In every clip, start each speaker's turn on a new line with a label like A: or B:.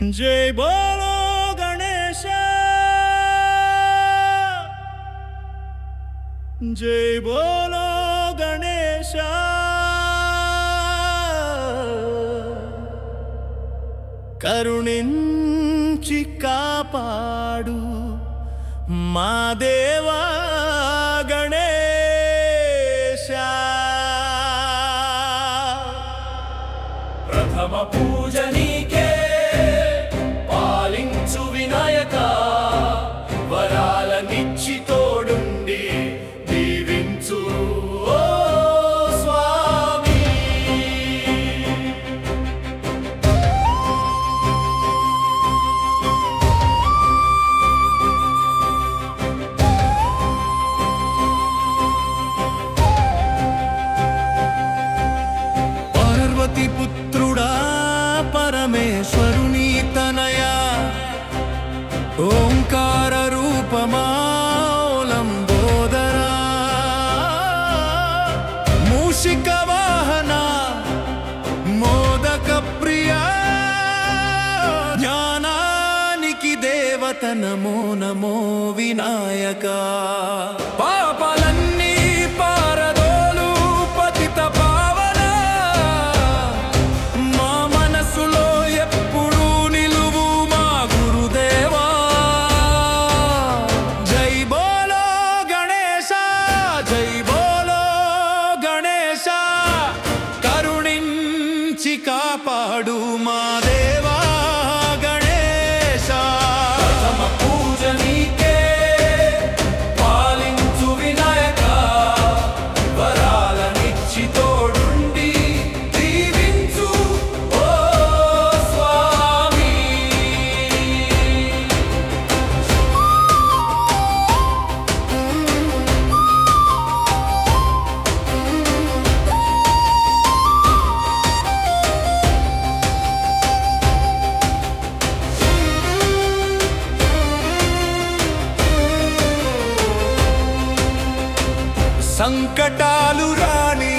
A: జై బోలో గణేశ జై బోలో గణేశ కరుణించి కాపాడు మా దేవా గణేశ
B: ప్రథమ పూజ నీకే పాలించు వినాయక వరాలనిచ్చి తోడుండి దీవించు ఓ స్వామి
A: పార్వతి పుత్రుడా పరమేశ్వరుని తనయా ఓంకార రూపమాలంబోదరా మూషిక వాహన మోదక ప్రియ జ్ఞానానికి దేవత నమో నమో వినాయక పాపాలన్నీ పారదోలు పతిత పావన మా మనసులో ఎప్పుడు నిలువు మా గురుదేవా జై బోలో గణేశ జై బోలో గణేశ కరుణించి కాపాడు మా దేవా గణేశ
B: ప్రథమ పూజ నీకే పాలించు వినాయక వరాలనిచ్చి తోడుండి దీవించు ఓ స్వామి
A: సంకటాలు రాని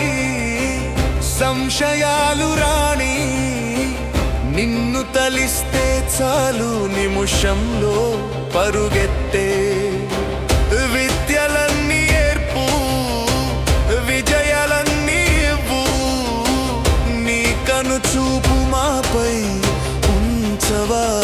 A: సంశయాలు రాని నిన్ను తలిస్తే చాలు నిమిషంలో పరుగెత్తే విద్యలన్నీ ఏర్పు విజయాలన్నీ ఇవ్వు నీ కను చూపు మాపై ఉంచవా